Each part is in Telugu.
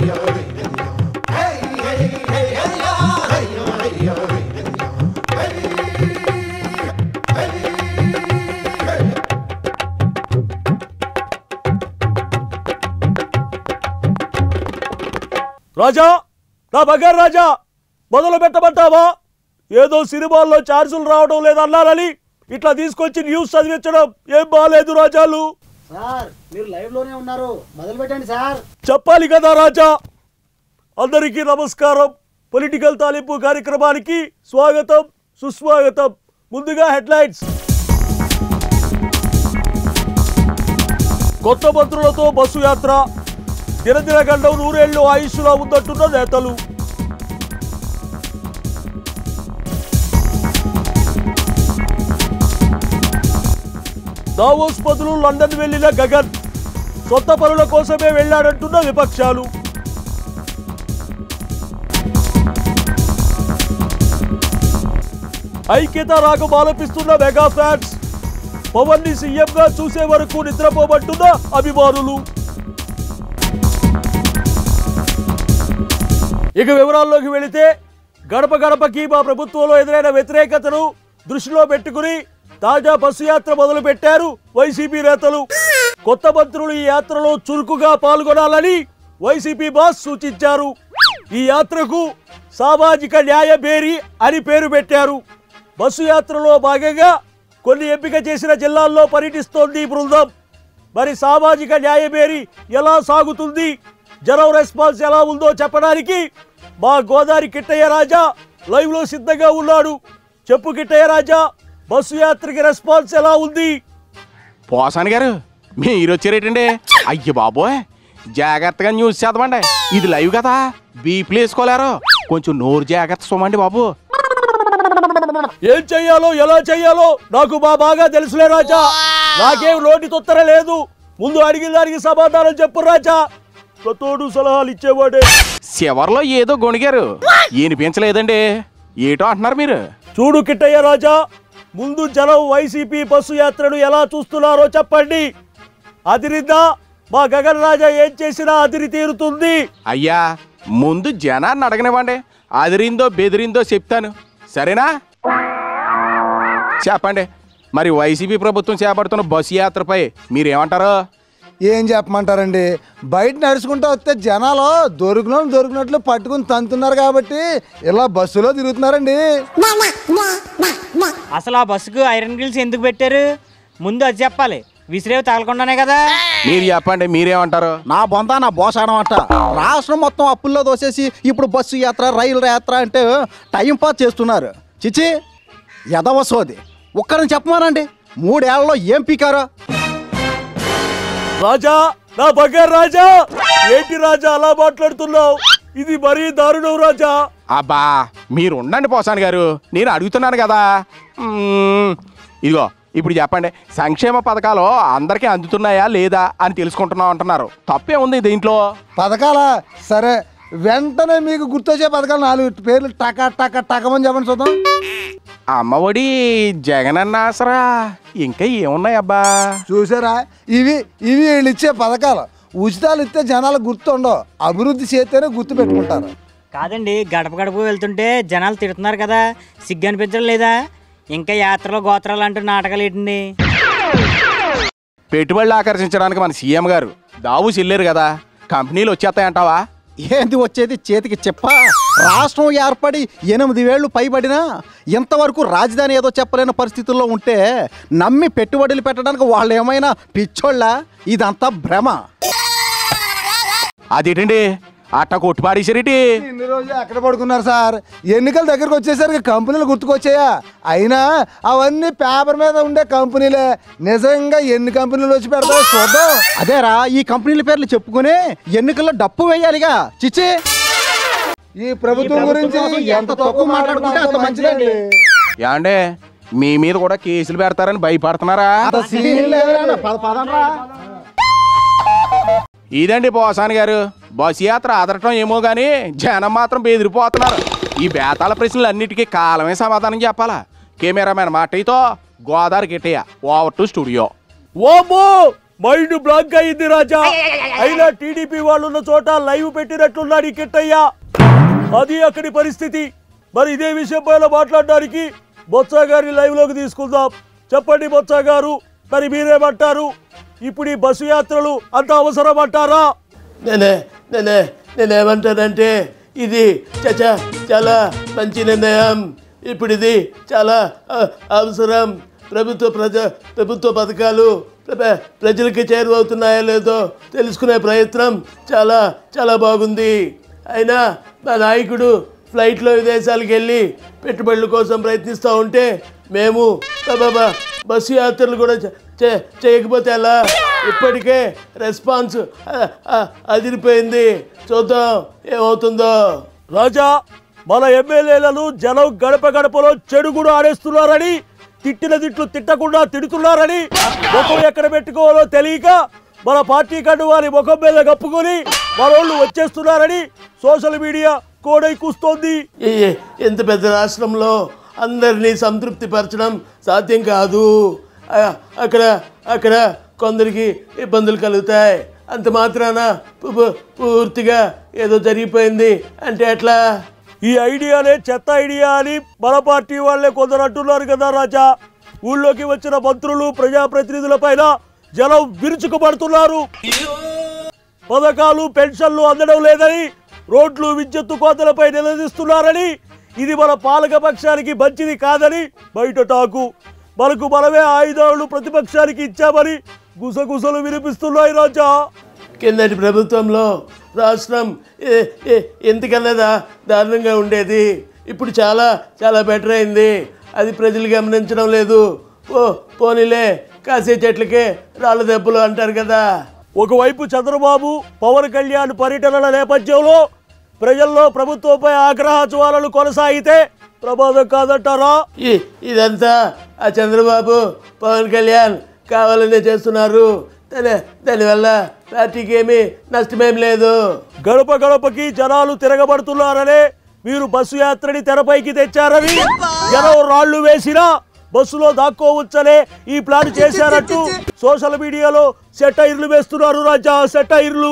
రాజా నా బంగారు రాజా మొదలు పెట్టమంటావా ఏదో సినిమాల్లో ఛార్జీలు రావడం లేదన్నారని ఇట్లా తీసుకొచ్చి న్యూస్ చదివించడం ఏం బాగాలేదు రాజాలు సార్ మీరు లైవ్ లోనే ఉన్నారు మొదలు పెట్టండి సార్ చెప్పాలి కదా రాజా అందరికీ నమస్కారం పొలిటికల్ తాలింపు కార్యక్రమానికి స్వాగతం సుస్వాగతం ముందుగా హెడ్లైన్స్ కొత్త మంత్రులతో బస్సు యాత్ర దినదిన గండం నూరేళ్లు ఆయుష్లో ఉందంటున్న నేతలు దావోస్ బదులు లండన్ వెళ్లిన గగన్ సొంత పనుల కోసమే వెళ్ళాడంటున్న విపక్షాలు ఐక్యత రాగం ఆలపిస్తున్న మెగా ఫ్యాన్స్ పవన్ ని సీఎంగా చూసే వరకు నిద్రపోమంటున్న అభిమానులు ఇక వివరాల్లోకి వెళితే గడప గడపకి మా ప్రభుత్వంలో ఎదురైన వ్యతిరేకతను దృష్టిలో పెట్టుకుని తాజా బస్సు యాత్ర మొదలు పెట్టారు వైసీపీ నేతలు కొత్త మంత్రులు ఈ యాత్రలో చురుకుగా పాల్గొనాలని వైసీపీ బాస్ సూచించారు ఈ యాత్రకు సామాజిక న్యాయ బేరీ అని పేరు పెట్టారు బస్సు యాత్రలో భాగంగా కొన్ని ఎంపిక చేసిన జిల్లాల్లో పర్యటిస్తోంది ఈ బృందం మరి సామాజిక న్యాయ బేరీ ఎలా సాగుతుంది జనం రెస్పాన్స్ ఎలా ఉందో చెప్పడానికి మా గోదావరి కిట్టయ్య రాజా లైవ్ లో సిద్ధంగా ఉన్నాడు చెప్పు కిట్టయ్య రాజా బస్సు యాత్రకి రెస్పాన్స్ ఎలా ఉంది పోసాని గారు మీరు వచ్చారేటండి అయ్య బాబోయ్ జాగ్రత్తగా న్యూస్ చదవండి ఇది లైవ్ కదా బీపీలు వేసుకోలేరు కొంచెం నోరు జాగ్రత్త సోమండి బాబు ఏం చెయ్యాలో ఎలా చెయ్యాలో నాకు మా బాగా తెలుసులే రాజా నాకేం నోటి తొత్తర లేదు ముందు అడిగిన దానికి సమాధానం చెప్పు రాజా తోడు సలహాలు ఇచ్చేవాడే చివర్లో ఏదో గొణిగారు వినిపించలేదండి ఏటో అంటున్నారు మీరు చూడు కిట్టయ్య రాజా ముందు జనం వైసీపీ బస్సు యాత్రను ఎలా చూస్తున్నారో చెప్పండి అదిరిందా మా గగన్ రాజా ఏం చేసినా అదిరి తీరుతుంది అయ్యా ముందు జనాన్ని అడగనివ్వండి అదిరిందో బెదిరిందో చెప్తాను సరేనా చెప్పండి మరి వైసీపీ ప్రభుత్వం చేపడుతున్న బస్సు యాత్రపై మీరేమంటారు ఏం చెప్పమంటారండి బయట నడుచుకుంటూ వస్తే జనాలు దొరికిన దొరికినట్లు పట్టుకుని తంతున్నారు కాబట్టి ఇలా బస్సులో తిరుగుతున్నారండి అసలు ఆ బస్సుకు ఐరన్ గ్రిల్స్ ఎందుకు పెట్టారు ముందు అది చెప్పాలి విసిరేవి తగలకుండానే కదా మీరు చెప్పండి మీరేమంటారు నా బొంద నా బోసాడం అంట రాష్ట్రం మొత్తం అప్పుల్లో దోసేసి ఇప్పుడు బస్సు యాత్ర రైలు యాత్ర అంటే టైం పాస్ చేస్తున్నారు చిచి ఎదవ సోది ఒక్కరిని చెప్పమానండి మూడేళ్లలో ఏం పీకారో రాజా నా బంగారు రాజా ఏంటి రాజా అలా మాట్లాడుతున్నావు ఇది మరీ దారుణం రాజా అబ్బా మీరు ఉండండి పోసాని గారు నేను అడుగుతున్నాను కదా మ్మ్. ఇదిగో ఇప్పుడు చెప్పండి సంక్షేమ పథకాలు అందరికీ అందుతున్నాయా లేదా అని తెలుసుకుంటున్నాం అంటున్నారు తప్పే ఉంది దీంట్లో పథకాల సరే వెంటనే మీకు గుర్తొచ్చే పథకాలు నాలుగు పేర్లు టక టక టకమని చెప్పండి చూద్దాం అమ్మఒడి జగనన్న ఆసరా ఇంకా ఏమున్నాయి అబ్బా చూసారా ఇవి ఇవి వీళ్ళు ఇచ్చే పథకాలు ఉచితాలు ఇస్తే జనాలు గుర్తుండవు అభివృద్ధి చేస్తేనే గుర్తు పెట్టుకుంటారు కాదండి గడప గడప వెళ్తుంటే జనాలు తిడుతున్నారు కదా సిగ్గు అనిపించడం లేదా ఇంకా యాత్రలు గోత్రాలు అంటూ నాటకాలు ఏంటండి పెట్టుబడులు ఆకర్షించడానికి మన సీఎం గారు దావు చెల్లేరు కదా కంపెనీలు వచ్చేస్తాయంటావా ఏంది వచ్చేది చేతికి చెప్ప రాష్ట్రం ఏర్పడి ఎనిమిది వేళ్ళు పైబడినా ఇంతవరకు రాజధాని ఏదో చెప్పలేని పరిస్థితుల్లో ఉంటే నమ్మి పెట్టుబడులు పెట్టడానికి వాళ్ళు ఏమైనా పిచ్చోళ్ళ ఇదంతా భ్రమ అదేంటండి అట్ట కొట్టుపాడేసరిటి ఇన్ని రోజులు ఎక్కడ పడుకున్నారు సార్ ఎన్నికల దగ్గరకు వచ్చేసరికి కంపెనీలు గుర్తుకొచ్చాయా అయినా అవన్నీ పేపర్ మీద ఉండే కంపెనీలే నిజంగా ఎన్ని కంపెనీలు వచ్చి పెడతాయో చూద్దాం అదేరా ఈ కంపెనీల పేర్లు చెప్పుకుని ఎన్నికల్లో డప్పు వేయాలిగా చిచ్చి ఈ ప్రభుత్వం గురించి ఎంత తక్కువ మాట్లాడుకుంటే అంత మంచిదండి ఏమండే మీ మీద కూడా కేసులు పెడతారని భయపడుతున్నారా అంత సీన్ లేదురా. పద పదండ్రా. ఇదండి పోసాని గారు బస్ యాత్ర ఆదరటం ఏమో గానీ జనం మాత్రం బెదిరిపోతున్నారు ఈ బేతాళ ప్రశ్నలు అన్నిటికీ కాలమే సమాధానం చెప్పాలా కెమెరామెన్ మాటయ్యతో Godavari Gittayya over to studio ఓమో మైండ్ బ్లాంక్ అయింది రాజా అయినా టీడీపీ వాళ్ళు ఉన్న చోట లైవ్ పెట్టినట్లున్నాడు ఈ కిట్టయ్య అది అక్కడి పరిస్థితి మరి ఇదే విషయం పైన మాట్లాడడానికి బొత్స గారిని లైవ్ లోకి తీసుకుందాం చెప్పండి బొత్స గారు మరి మీరేమంటారు ఇప్పుడు ఈ బస్సు యాత్రలు అంత అవసరం అంటారా నేనే నేనే నేనేమంటానంటే ఇది చచా చాలా మంచి నిర్ణయం ఇప్పుడు ఇది చాలా ఆ, అవసరం ప్రభుత్వ ప్రజ ప్రభుత్వ పథకాలు ప్ర- ప్రజలకి చేరువవుతున్నాయో లేదో తెలుసుకునే ప్రయత్నం చాలా చాలా బాగుంది అయినా మా నాయకుడు ఫ్లైట్లో విదేశాలకు వెళ్ళి పెట్టుబడుల కోసం ప్రయత్నిస్తూ ఉంటే మేము బాబా బస్సు యాత్రలు కూడా చే- చే- చేయకపోతే ఎలా ఇప్పటికే రెస్పాన్స్ ఆ, ఆ, అదిరిపోయింది చూద్దాం ఏమవుతుందో రాజా మన ఎమ్మెల్యేలను జనం గడప గడపలో చెడుగుడు ఆడేస్తున్నారని తిట్టిన తిట్లు తిట్టకుండా తిడుతున్నారని ముఖం ఎక్కడ పెట్టుకోవాలో తెలియక మన పార్టీ కండు వారి ముఖం మీద కప్పుకొని మనోళ్ళు వచ్చేస్తున్నారని సోషల్ మీడియా కోడై కూస్తోంది ఈ- ఈ- ఇంత పెద్ద రాష్ట్రంలో అందరినీ సంతృప్తి పరచడం సాధ్యం కాదు ఆ, అక్కడ అక్కడ కొందరికి ఇబ్బందులు కలుగుతాయి అంత మాత్రాన పు- పు- పూర్తిగా ఏదో జరిగిపోయింది అంటే ఎట్లా ఈ ఐడియానే చెత్త ఐడియా అని మన పార్టీ వాళ్ళే కొందరు అంటున్నారు కదా రాజా ఊళ్ళోకి వచ్చిన మంత్రులు ప్రజాప్రతినిధుల పైన జనం విరుచుకుపడుతున్నారు పథకాలు పెన్షన్లు అందడం లేదని రోడ్లు విద్యుత్తు కోతలపై నిలదీస్తున్నారని ఇది మన పాలక పక్షానికి మంచిది కాదని బయట టాకు మనకు మనమే ఆయుధాలు ప్రతిపక్షానికి ఇచ్చామని గుసగుసలు వినిపిస్తున్నాయి రాజా కిందటి ప్రభుత్వంలో రాష్ట్రం ఏ- ఏ- ఎంతకన్నా దా- దారుణంగా ఉండేది ఇప్పుడు చాలా చాలా బెటర్ అయింది అది ప్రజలు గమనించడం లేదు ఓ పోనీలే కాసే చెట్లకే రాళ్ళ దెబ్బలు అంటారు కదా ఒకవైపు చంద్రబాబు పవన్ కళ్యాణ్ పర్యటనల నేపథ్యంలో ప్రజల్లో ప్రభుత్వంపై ఆగ్రహ జ్వాలలు కొనసాగితే ప్రమాదం కాదంటారా ఈ ఇదంతా ఆ చంద్రబాబు పవన్ కళ్యాణ్ కావాలనే చేస్తున్నారు దాని దానివల్ల పార్టీకి ఏమీ నష్టమేం లేదు గడప గడపకి జనాలు తిరగబడుతున్నారనే మీరు బస్సు యాత్రని తెరపైకి తెచ్చారని జనం రాళ్లు వేసినా బస్సులో దాక్కోవచ్చనే ఈ ప్లాన్ చేశారంటూ సోషల్ మీడియాలో సెటైర్లు వేస్తున్నారు రాజా సెటైర్లు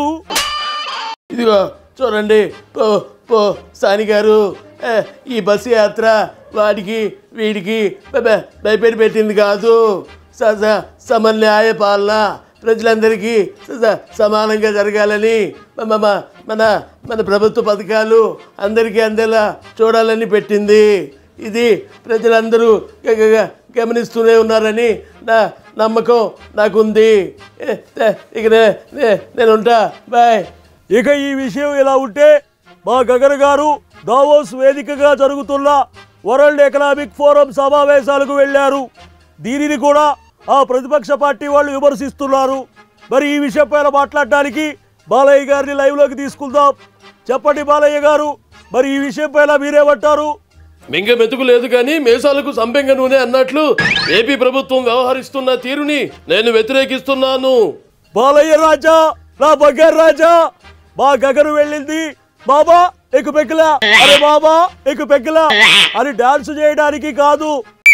ఇదిగో చూడండి పో పో సాని గారు ఏ, ఈ బస్సు యాత్ర వాడికి వీడికి బ- బ- భయపెట్టి పెట్టింది కాదు స- స- సమన్యాయ పాలన ప్రజలందరికీ స- స- సమానంగా జరగాలని మ- మ- మ- మన మన ప్రభుత్వ పథకాలు అందరికీ అందేలా చూడాలని పెట్టింది ఇది ప్రజలందరూ గ- గ- గ- గమనిస్తూనే ఉన్నారని నా నమ్మకం నాకుంది ఏ, ఏ, ఇక నే- నే- నేను ఉంటా బాయ్ ఇక ఈ విషయం ఇలా ఉంటే మా గగన్ గారు దావోస్ వేదికగా జరుగుతున్న వరల్డ్ ఎకనామిక్ ఫోరం సమావేశాలకు వెళ్ళారు దీనిని కూడా ఆ ప్రతిపక్ష పార్టీ వాళ్ళు విమర్శిస్తున్నారు మరి ఈ విషయం పైన మాట్లాడడానికి బాలయ్య గారిని లైవ్లోకి తీసుకుందాం చెప్పండి బాలయ్య గారు మరి ఈ విషయం పైన మీరేమంటారు మింగ మెతుకు లేదు కానీ మేసాలకు సంపెంగ నూనె అన్నట్లు ఏపీ ప్రభుత్వం వ్యవహరిస్తున్న తీరుని నేను వ్యతిరేకిస్తున్నాను బాలయ్య రాజా నా బగ్గర్ రాజా మా గగను వెళ్ళింది బాబా ఎక్కు పెక్కలా అరే బాబా ఎక్కు పెక్కలా అని డాన్స్ చేయడానికి కాదు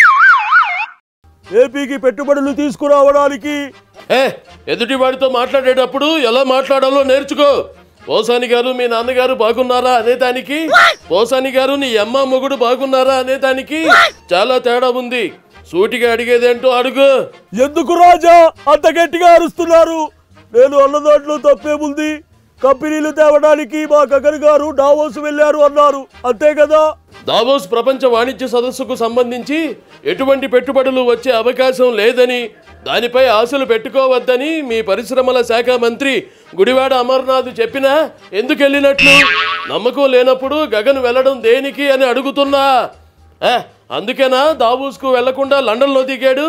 ఏపీకి పెట్టుబడులు తీసుకురావడానికి ఏ ఎదుటి వాడితో మాట్లాడేటప్పుడు ఎలా మాట్లాడాలో నేర్చుకో పోసాని గారు మీ నాన్నగారు బాగున్నారా అనే దానికి పోసాని గారు నీ అమ్మ మొగుడు బాగున్నారా అనే దానికి చాలా తేడా ఉంది సూటిగా అడిగేదేంటో అడుగు ఎందుకు రాజా అంత గట్టిగా అరుస్తున్నారు నేను అన్న దాంట్లో తప్పేముంది కంపెనీలు తేవడానికి మా గగన్ గారు డావోస్ వెళ్ళారు అన్నారు అంతే కదా దావోస్ ప్రపంచ వాణిజ్య సదస్సుకు సంబంధించి ఎటువంటి పెట్టుబడులు వచ్చే అవకాశం లేదని దానిపై ఆశలు పెట్టుకోవద్దని మీ పరిశ్రమల శాఖ మంత్రి గుడివాడ అమర్నాథ్ చెప్పినా ఎందుకు వెళ్ళినట్లు నమ్మకం లేనప్పుడు గగన్ వెళ్ళడం దేనికి అని అడుగుతున్నా ఏ, అందుకేనా దావోస్కు వెళ్లకుండా లండన్లో దిగాడు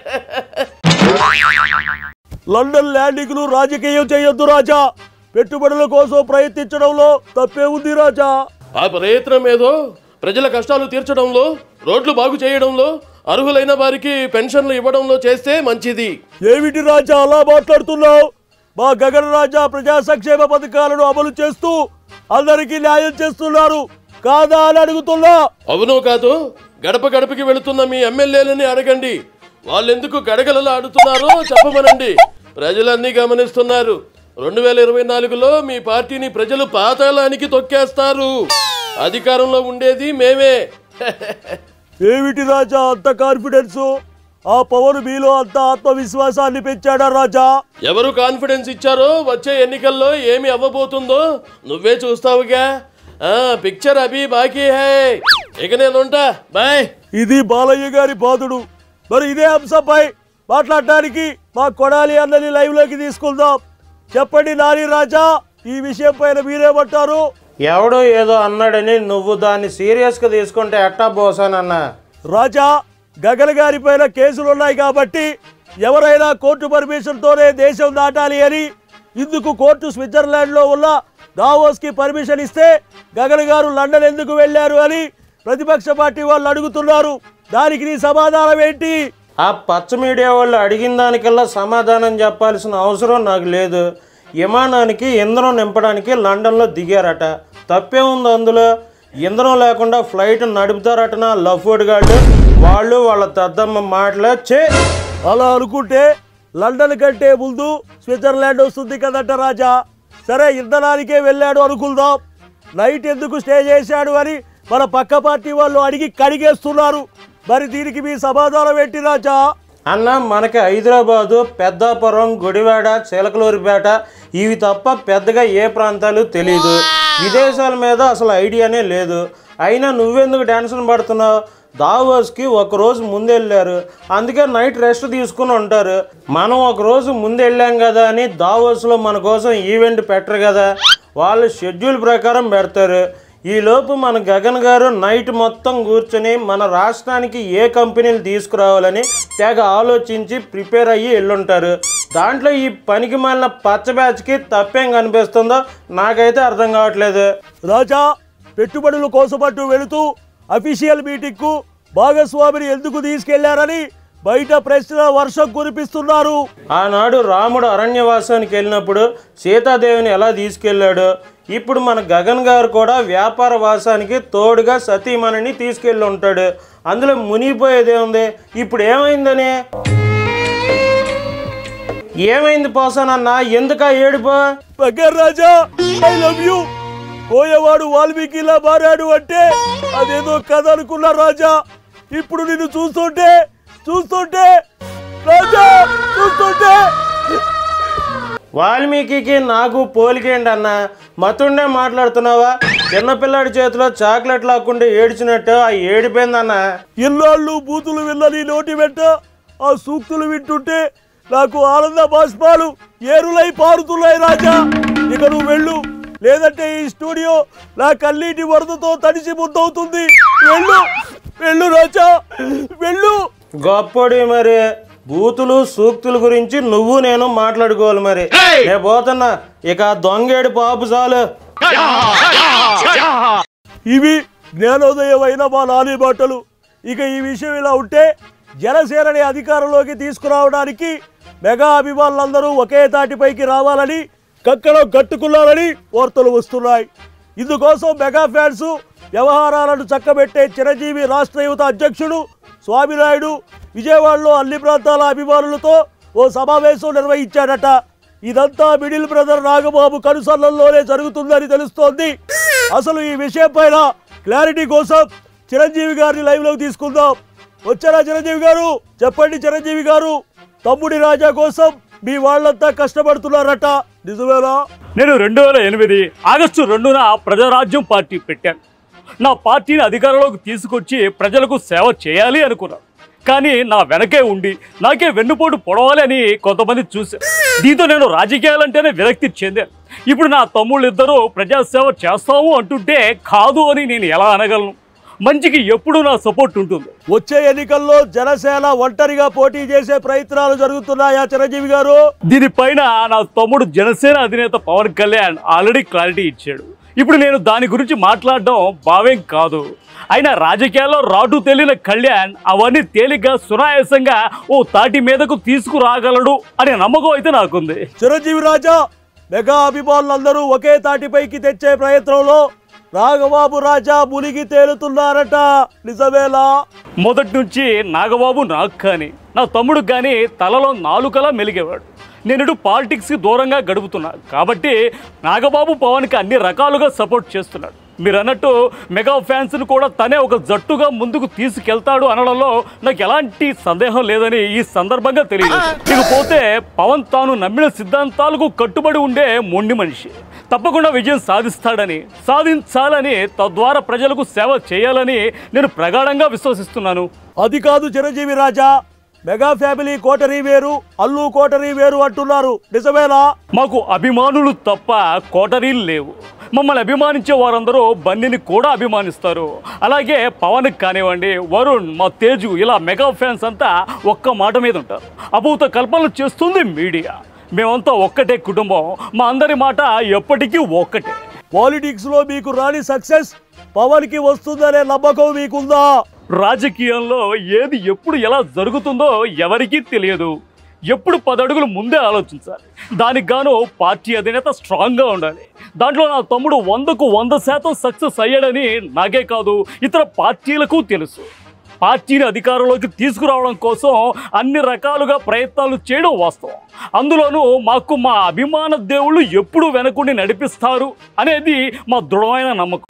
లండన్ ల్యాండింగ్లు రాజకీయం చేయొద్దు రాజా పెట్టుబడుల కోసం ప్రయత్నించడంలో తప్పే ఉంది రాజా ఆ ప్రయత్నం ఏదో ప్రజల కష్టాలు తీర్చడంలో రోడ్లు బాగు చేయడంలో అర్హులైన వారికి పెన్షన్లు ఇవ్వడంలో చేస్తే మంచిది ఏమిటి రాజా అలా మాట్లాడుతున్నావు మా గగన రాజా ప్రజా సంక్షేమ పథకాలను అమలు చేస్తూ అందరికీ న్యాయం చేస్తున్నారు కాదా అని అడుగుతున్నా అవును కాదు గడప గడపకి వెళుతున్న మీ ఎమ్మెల్యేలని అడగండి వాళ్ళెందుకు గడగలలా ఆడుతున్నారో చెప్పమనండి ప్రజలన్నీ గమనిస్తున్నారు రెండు వేల ఇరవై నాలుగులో మీ పార్టీని ప్రజలు పాతాళానికి తొక్కేస్తారు అధికారంలో ఉండేది మేమే ఏమిటి రాజా అంత కాన్ఫిడెన్స్ ఆ పవన్ మీలో అంత ఆత్మవిశ్వాసాన్ని పెంచాడా రాజా ఎవరు కాన్ఫిడెన్స్ ఇచ్చారో వచ్చే ఎన్నికల్లో ఏమి అవ్వబోతుందో నువ్వే చూస్తావుగా ఆ పిక్చర్ అభి బాకీ హై ఇక నేను ఉంటా బాయ్ ఇది బాలయ్య గారి బాధుడు మరి ఇదే అంశంపై మాట్లాడటానికి మా కొడాలి అన్నని లైవ్ లోకి తీసుకుందాం చెప్పండి నాని రాజా ఈ విషయం పైన మీరేమంటారు ఎవడో ఏదో అన్నాడని నువ్వు దాన్ని సీరియస్గా తీసుకుంటే ఎట్టా బోసానన్నా రాజా గగన్ గారి పైన కేసులు ఉన్నాయి కాబట్టి ఎవరైనా కోర్టు పర్మిషన్ తోనే దేశం దాటాలి అని ఇందుకు కోర్టు స్విట్జర్లాండ్ లో ఉన్న దావోస్ కి పర్మిషన్ ఇస్తే గగన్ గారు లండన్ ఎందుకు వెళ్ళారు అని ప్రతిపక్ష పార్టీ వాళ్ళు అడుగుతున్నారు దానికి నీ సమాధానం ఏంటి ఆ పచ్చ మీడియా వాళ్ళు అడిగిన దానికల్లా సమాధానం చెప్పాల్సిన అవసరం నాకు లేదు విమానానికి ఇంధనం నింపడానికి లండన్లో దిగారట తప్పే ఉంది అందులో ఇంధనం లేకుండా ఫ్లైట్ నడుపుతారటనా లఫ్వర్డ్ గాళ్ళు వాళ్ళు వాళ్ళ తద్దమ్మ మాటలే చే అలా అనుకుంటే లండన్ కంటే ముందు స్విట్జర్లాండ్ వస్తుంది కదట రాజా సరే ఇంధనానికే వెళ్ళాడు అనుకుందాం నైట్ ఎందుకు స్టే చేశాడు అని మన పక్క పార్టీ వాళ్ళు అడిగి కడిగేస్తున్నారు మరి దీనికి మీ సమాధానం ఏంటి రాజా అన్న మనకి హైదరాబాదు పెద్దాపురం గుడివాడ చిలకలూరిపేట ఇవి తప్ప పెద్దగా ఏ ప్రాంతాలు తెలియదు విదేశాల మీద అసలు ఐడియానే లేదు అయినా నువ్వెందుకు టెన్షన్ పడుతున్నావు దావోస్కి ఒక రోజు ముందు వెళ్ళారు అందుకే నైట్ రెస్ట్ తీసుకుని ఉంటారు మనం ఒక రోజు ముందు వెళ్ళాం కదా అని దావోస్లో మన కోసం ఈవెంట్ పెట్టరు కదా వాళ్ళు షెడ్యూల్ ప్రకారం పెడతారు ఈ లోపు మన గగన్ గారు నైట్ మొత్తం కూర్చొని మన రాష్ట్రానికి ఏ కంపెనీలు తీసుకురావాలని తెగ ఆలోచించి ప్రిపేర్ అయ్యి వెళ్ళుంటారు దాంట్లో ఈ పనికి మాలిన పచ్చ బ్యాచ్కి తప్పేం కనిపిస్తుందో నాకైతే అర్థం కావట్లేదు రాజా పెట్టుబడుల కోసమంటూ వెళుతూ అఫీషియల్ మీటింగ్ కు భాగస్వామిని ఎందుకు తీసుకెళ్లారని బయట ప్రశ్న వర్షం కురిపిస్తున్నారు ఆనాడు రాముడు అరణ్యవాసానికి వెళ్ళినప్పుడు సీతాదేవిని ఎలా తీసుకెళ్ళాడు ఇప్పుడు మన గగన్ గారు కూడా వ్యాపార వాసానికి తోడుగా సతీమణిని తీసుకెళ్ళి ఉంటాడు అందులో మునిగిపోయేదే ఉంది ఇప్పుడు ఏమైందని ఏమైంది పోసానన్నా ఎందుకా ఏడుపో bugger Raja I love you పోయేవాడు వాల్మీకిలా మారాడు అంటే అదేదో కథ అనుకున్న రాజా ఇప్పుడు నిన్ను చూస్తుంటే చూస్తుంటే రాజా చూస్తుంటే వాల్మీకి నాకు పోలికేంటి అన్న మతుండే మాట్లాడుతున్నావా చిన్నపిల్లాడి చేతిలో చాక్లెట్ లాక్కుంటే ఏడ్చినట్టు ఆ ఏడిపోయిందన్న ఇన్నాళ్ళు బూతులు విన్నని నోటి వెంట ఆ సూక్తులు వింటుంటే నాకు ఆనంద బాష్పాలు ఏరులై పారుతున్నాయి రాజా ఇక నువ్వు వెళ్ళు లేదంటే ఈ స్టూడియో నా కన్నీటి వరదతో తడిసి ముద్దవుతుంది వెళ్ళు వెళ్ళు రాజా వెళ్ళు గొప్పడి మరి బూతులు సూక్తుల గురించి నువ్వు నేను మాట్లాడుకోవాలి మరి నేను పోతున్నా ఇక ఆ దొంగేడు పాపు చాలు ఇవి జ్ఞానోదయమైన మా నాని మాటలు ఇక ఈ విషయం ఇలా ఉంటే జనసేనని అధికారంలోకి తీసుకురావడానికి మెగా అభిమానులందరూ ఒకే తాటిపైకి రావాలని కక్కలో కట్టుకున్నారని వార్తలు వస్తున్నాయి ఇందుకోసం మెగా ఫ్యాన్స్ వ్యవహారాలను చక్కబెట్టే చిరంజీవి రాష్ట్ర యువత అధ్యక్షుడు స్వామినాయుడు విజయవాడలో అన్ని ప్రాంతాల అభిమానులతో ఓ సమావేశం నిర్వహించాడట ఇదంతా మిడిల్ బ్రదర్ నాగబాబు కనుసన్నల్లోనే జరుగుతుందని తెలుస్తోంది అసలు ఈ విషయం పైన క్లారిటీ కోసం చిరంజీవి గారిని లైవ్ లోకి తీసుకుందాం వచ్చారా చిరంజీవి గారు చెప్పండి చిరంజీవి గారు తమ్ముడి రాజా కోసం మీ వాళ్ళంతా కష్టపడుతున్నారట నిజమేనా నేను రెండు వేల ఎనిమిది ఆగస్టు రెండున ప్రజారాజ్యం పార్టీ పెట్టాను నా పార్టీని అధికారంలోకి తీసుకొచ్చి ప్రజలకు సేవ చేయాలి అనుకున్నాను కానీ నా వెనకే ఉండి నాకే వెన్నుపోటు పొడవాలి అని కొంతమంది చూశారు దీంతో నేను రాజకీయాలంటేనే విరక్తి చెందాను ఇప్పుడు నా తమ్ముళ్ళు ఇద్దరు ప్రజాసేవ చేస్తాము అంటుంటే కాదు అని నేను ఎలా అనగలను మంచికి ఎప్పుడూ నా సపోర్ట్ ఉంటుంది వచ్చే ఎన్నికల్లో జనసేన ఒంటరిగా పోటీ చేసే ప్రయత్నాలు జరుగుతున్నాయా చిరంజీవి గారు దీనిపైన నా తమ్ముడు జనసేన అధినేత పవన్ కళ్యాణ్ ఆల్రెడీ క్లారిటీ ఇచ్చాడు ఇప్పుడు నేను దాని గురించి మాట్లాడడం భావ్యం కాదు అయినా రాజకీయాల్లో రాటు తెలియని కళ్యాణ్ అవన్నీ తేలిగ్గా సునాయాసంగా ఓ తాటి మీదకు తీసుకురాగలడు అనే నమ్మకం అయితే నాకుంది చిరంజీవి రాజా మెగా అభిమానులందరూ ఒకే తాటిపైకి తెచ్చే ప్రయత్నంలో రాఘబాబు రాజా మునిగి తేలుతున్నారట నిజమేలా మొదటి నుంచి నాగబాబు నాకు కానీ నా తమ్ముడు కానీ తలలో నాలుకలా మెలిగేవాడు నేను ఇటు పాలిటిక్స్కి దూరంగా గడుపుతున్నా కాబట్టి నాగబాబు పవన్కి అన్ని రకాలుగా సపోర్ట్ చేస్తున్నాడు మీరు అన్నట్టు మెగా ఫ్యాన్స్ని కూడా తనే ఒక జట్టుగా ముందుకు తీసుకెళ్తాడు అనడంలో నాకు ఎలాంటి సందేహం లేదని ఈ సందర్భంగా తెలియదు ఇకపోతే పవన్ తాను నమ్మిన సిద్ధాంతాలకు కట్టుబడి ఉండే మొండి మనిషి తప్పకుండా విజయం సాధిస్తాడని సాధించాలని తద్వారా ప్రజలకు సేవ చేయాలని నేను ప్రగాఢంగా విశ్వసిస్తున్నాను అది కాదు Chiranjeevi Raja mega family coterie వేరు అల్లు కోటరీ వేరు అంటున్నారు నిజమేనా మాకు అభిమానులు తప్ప కోటరీలు లేవు మమ్మల్ని అభిమానించే వారందరూ బన్నీని కూడా అభిమానిస్తారు అలాగే పవన్ కానివ్వండి వరుణ్ మా తేజు ఇలా మెగా ఫ్యాన్స్ అంతా ఒక్క మాట మీద ఉంటారు అభూత కల్పనలు చేస్తుంది మీడియా మేమంతా ఒక్కటే కుటుంబం మా అందరి మాట ఎప్పటికీ ఒక్కటే పాలిటిక్స్ లో మీకు రాని సక్సెస్ పవన్ కి వస్తుందనే నమ్మకం మీకుందా రాజకీయంలో ఏది ఎప్పుడు ఎలా జరుగుతుందో ఎవరికీ తెలియదు ఎప్పుడు పదడుగులు ముందే ఆలోచించాలి దానికి గాను పార్టీ అధినేత స్ట్రాంగ్గా ఉండాలి దాంట్లో నా తమ్ముడు వందకు వంద శాతం సక్సెస్ అయ్యాడని నాకే కాదు ఇతర పార్టీలకు తెలుసు పార్టీని అధికారంలోకి తీసుకురావడం కోసం అన్ని రకాలుగా ప్రయత్నాలు చేయడం వాస్తవం అందులోనూ మాకు మా అభిమాన దేవుళ్ళు ఎప్పుడు వెనకుండి నడిపిస్తారు అనేది మా దృఢమైన నమ్మకం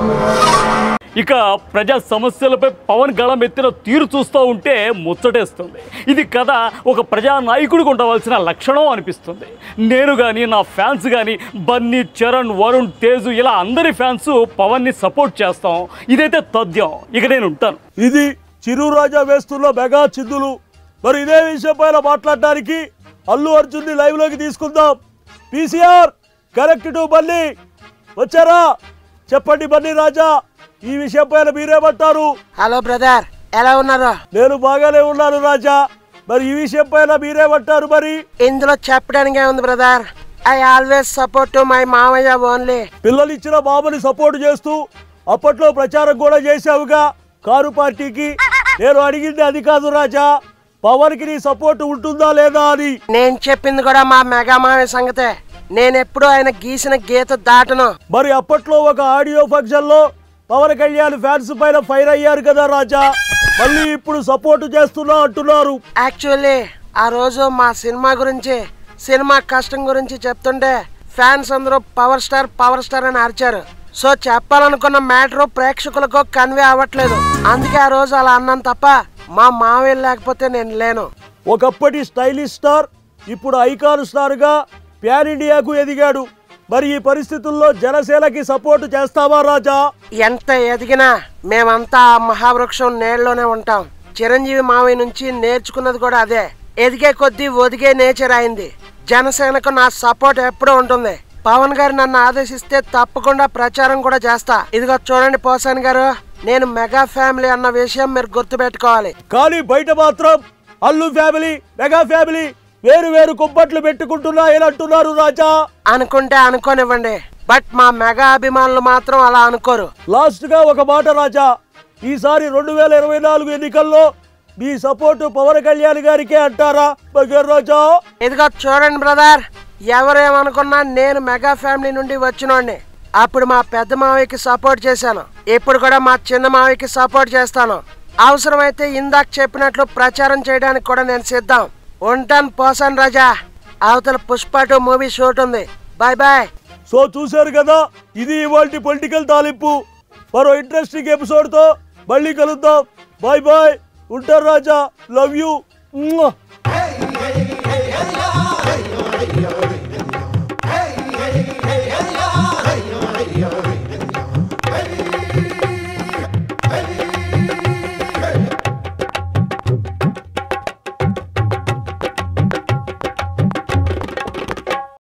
ఇక ప్రజా సమస్యలపై పవన్ గళం ఎత్తిన తీరు చూస్తూ ఉంటే ముచ్చటేస్తుంది ఇది కథ ఒక ప్రజా నాయకుడికి ఉండవలసిన లక్షణం అనిపిస్తుంది నేను కానీ నా ఫ్యాన్స్ కానీ బన్నీ చరణ్ వరుణ్ తేజు ఇలా అందరి ఫ్యాన్స్ పవన్ని సపోర్ట్ చేస్తాం ఇదైతే తథ్యం ఇక నేను ఉంటాను ఇది చిరు రాజా వేస్తున్న మెగా చిందులు మరి ఇదే విషయం పైన మాట్లాడడానికి అల్లు అర్జున్ ని లైవ్ లోకి తీసుకుందాం పీసీఆర్ కరెక్ట్ టు బన్నీ వచ్చారా చెప్పండి బన్నీ రాజా ఈ విషయం పైన మీరేమంటారు హలో బ్రదర్ ఎలా ఉన్నారు నేను బాగానే ఉన్నాను రాజా మరి ఈ విషయం పైన మీరేమంటారు మరి ఇందులో చెప్పడానికి ఉంది brother I always support to my మామయ్య ఓన్లీ పిల్లలు ఇచ్చిన బాబుని సపోర్ట్ చేస్తూ అప్పట్లో ప్రచారం కూడా చేశావుగా కారు పార్టీకి నేను అడిగింది అది కాదు రాజా పవన్ కి నీ సపోర్ట్ ఉంటుందా లేదా అని నేను చెప్పింది కూడా మా మెగా మామయ్య సంగతే నేను ఎప్పుడు ఆయన గీసిన గీత దాటను మరి అప్పట్లో ఒక ఆడియో ఫంక్షన్ లో పవన్ కళ్యాణ్ ఫ్యాన్స్ పైన ఫైర్ అయ్యారు కదా రాజా మళ్ళీ ఇప్పుడు సపోర్ట్ చేస్తున్నా అంటున్నారు యాక్చువల్లీ ఆ రోజు మా సినిమా గురించి సినిమా కష్టం గురించి చెప్తుంటే ఫ్యాన్స్ అందరూ పవర్ స్టార్ పవర్ స్టార్ అని అరిచారు సో చెప్పాలనుకున్న మ్యాటర్ ప్రేక్షకులకు కన్వే అవ్వట్లేదు అందుకే ఆ రోజు అలా అన్నాను తప్ప మా మావయ్య లేకపోతే నేను లేను ఒకప్పటి స్టైలిష్ స్టార్ ఇప్పుడు ఐకాన్ స్టార్ గా ప్యాన్ ఇండియాకు ఎదిగాడు మరి ఈ పరిస్థితుల్లో జనసేనకి సపోర్ట్ చేస్తావా రాజా ఎంత ఎదిగినా మేమంతా ఆ మహావృక్షం నేళ్లోనే ఉంటాం చిరంజీవి మావయ్య నుంచి నేర్చుకున్నది కూడా అదే ఎదిగే కొద్దీ ఒదిగే నేచర్ అయింది జనసేనకు నా సపోర్ట్ ఎప్పుడూ ఉంటుంది పవన్ గారు నన్ను ఆదేశిస్తే తప్పకుండా ప్రచారం కూడా చేస్తా ఇదిగో చూడండి పోసాన్ గారు నేను మెగా ఫ్యామిలీ అన్న విషయం మీరు గుర్తుపెట్టుకోవాలి కానీ బయట మాత్రం అల్లు ఫ్యామిలీ మెగా ఫ్యామిలీ వేరు వేరు కుంపట్లు పెట్టుకుంటున్నాయని అంటున్నారు రాజా అనుకుంటే అనుకోనివ్వండి బట్ మా మెగా అభిమానులు మాత్రం అలా అనుకోరు లాస్ట్ గా ఒక మాట రాజా ఈసారి రెండు వేల ఇరవై నాలుగు ఎన్నికల్లో మీ సపోర్టు పవన్ కళ్యాణ్ గారికే అంటారా బగర్ రాజా ఇదిగో చూడండి బ్రదర్ ఎవరేమనుకున్నా నేను మెగా ఫ్యామిలీ నుండి వచ్చినోడిని అప్పుడు మా పెద్ద మావయ్యకి సపోర్ట్ చేశాను ఇప్పుడు కూడా మా చిన్న మావయ్యకి సపోర్ట్ చేస్తాను అవసరమైతే ఇందాక చెప్పినట్లు ప్రచారం చేయడానికి కూడా నేను సిద్ధం ఉంటాను పోసాను రాజా అవతల పుష్ప టూ మూవీ షూట్ ఉంది బాయ్ బాయ్ సో చూశారు కదా ఇది ఇవాళ పొలిటికల్ తాలింపు మరో ఇంట్రెస్టింగ్ ఎపిసోడ్ తో మళ్ళీ కలుద్దాం బాయ్ బాయ్ ఉంటారు రాజా లవ్ యూ